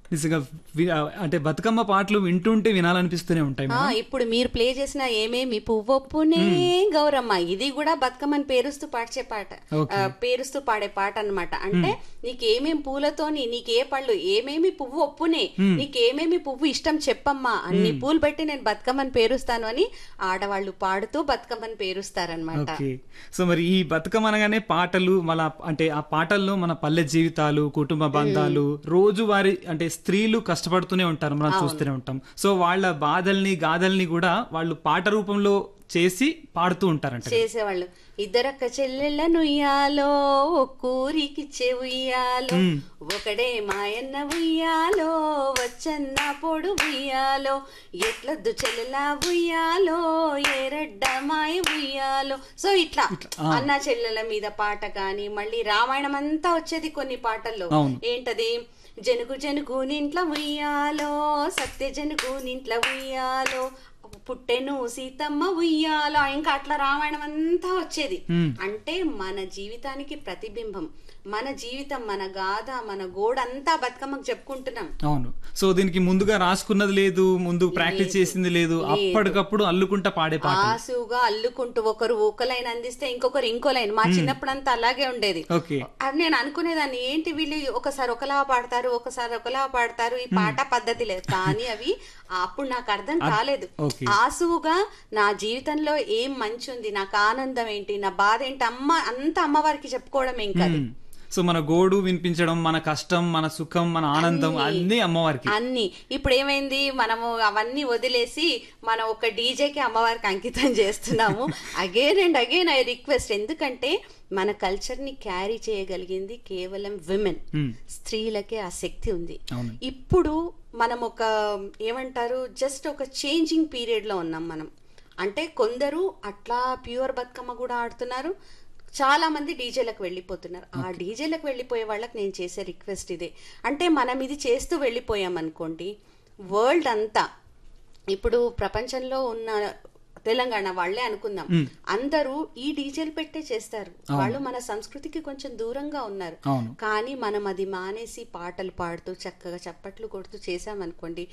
నిజంగా వి- అంటే బతుకమ్మ పాటలు వింటుంటే వినాలనిపిస్తూనే ఉంటాయి ఆ, మేడం ఇప్పుడు మీరు ప్లే చేసిన ఏమేమి పువ్వొప్పునే గౌరమ్మ ఇది కూడా బతుకమ్మని పేరుస్తూ పాడే పాట Okay. ఆ, పేరుస్తూ పాడే పాట అన్నమాట అంటే నీకేమేం పూలతోని నీకే పళ్ళు ఏమేమి పువ్వు ఒప్పునే నీకేమేమి పువ్వు ఇష్టం చెప్పమ్మా అన్ని పూలు పెట్టి నేను బతుకమ్మని పేరుస్తాను అని ఆడవాళ్ళు పాడుతూ బతుకమ్మని పేరుస్తారనమాట ఓకే సో మరి ఈ బతుకమ్మ అనగానే పాటలు మన అంటే ఆ పాటల్లో మన పల్లె జీవితాలు కుటుంబ బంధాలు రోజువారి అంటే స్త్రీలు కష్టపడుతూనే ఉంటారు మనం చూస్తూనే ఉంటాం సో వాళ్ళ బాధల్ని గాథల్ని కూడా వాళ్ళు పాట రూపంలో చేసి పాడుతూ ఉంటారంట చేసేవాళ్ళు ఇద్దరక్క చెల్లెళ్ళను ఉయ్యాలో ఒక్కూరికిచ్చే ఉయ్యాలో ఒకడే మాయన్న ఉయ్యాలో వచ్చన్న పొడు ఉయ్యాలో ఎట్లొద్దు చెల్లెలా ఉయ్యాలో ఏరడ్డ మాయ ఉయ్యాలో సో ఇట్లా అన్న చెల్లెల మీద పాట కానీ మళ్ళీ రామాయణం అంతా వచ్చేది కొన్ని పాటల్లో అవును. ఏంటది జనుగు జనుగు నింట్ల ఉయ్యాలో సత్య జనుగు నింట్ల ఉయ్యాలో పుట్టెను సీతమ్మ ఉయ్యాలో ఇంకా అట్లా రామాయణం అంతా వచ్చేది అంటే మన జీవితానికి ప్రతిబింబం మన జీవితం మన గాథ మన గోడంతా బతుకమ్మకు చెప్పుకుంటున్నాం అవును సో దీనికి ముందుగా రాసుకున్నది లేదు ముందు ప్రాక్టీస్ చేసింది లేదు అప్పటికప్పుడు అల్లుకుంటా పాడే పాట ఆసుగా అల్లుకుంటూ ఒకరు ఒక లైన్ అందిస్తే ఇంకొకరు ఇంకో లైన్ మా చిన్నప్పుడంతా అలాగే ఉండేది ఓకే అది నేను అనుకునేదాన్ని ఏంటి వీళ్ళు ఒకసారి ఒకలా పాడతారు ఒకసారి ఒకలా పాడతారు ఈ పాట పద్ధతి లేదు కానీ అవి అప్పుడు నాకు అర్థం కాలేదు ఓకే. ఆసువుగా నా జీవితంలో ఏం మంచి ఉంది నాకు ఆనందం ఏంటి నా బాధ ఏంటి అమ్మ అంత అమ్మవారికి చెప్పుకోవడం ఏం కాదు సో మన గోడు వినిపించడం మన కష్టం మన సుఖం మన ఆనందం అన్ని అమ్మవారికి అన్ని ఇప్పుడు ఏమైంది మనము అవన్నీ వదిలేసి మనం ఒక డీజేకి అమ్మవారికి అంకితం చేస్తున్నాము again and again I request ఎందుకంటే మన కల్చర్ ని క్యారీ చేయగలిగింది కేవలం విమెన్ Hmm. స్త్రీలకే ఆ శక్తి ఉంది అవును. ఇప్పుడు మనం ఒక ఏమంటారు జస్ట్ ఒక చేంజింగ్ పీరియడ్ లో ఉన్నాం మనం అంటే కొందరు అట్లా ప్యూర్ బతుకమ్మ కూడా ఆడుతున్నారు చాలా మంది డీజేలకు వెళ్ళిపోతున్నారు ఆ డీజేలకు వెళ్ళిపోయే వాళ్ళకి నేను చేసే రిక్వెస్ట్ ఇదే అంటే మనం ఇది చేస్తూ వెళ్ళిపోయాం అనుకోండి వరల్డ్ అంతా ఇప్పుడు ప్రపంచంలో ఉన్న తెలంగాణ వాళ్ళే అనుకుందాం అందరూ ఈ డీజేలు పెట్టే చేస్తారు వాళ్ళు మన సంస్కృతికి కొంచెం దూరంగా ఉన్నారు అవును కానీ మనం అది మానేసి పాటలు పాడుతూ చక్కగా చప్పట్లు కొడుతూ చేసామనుకోండి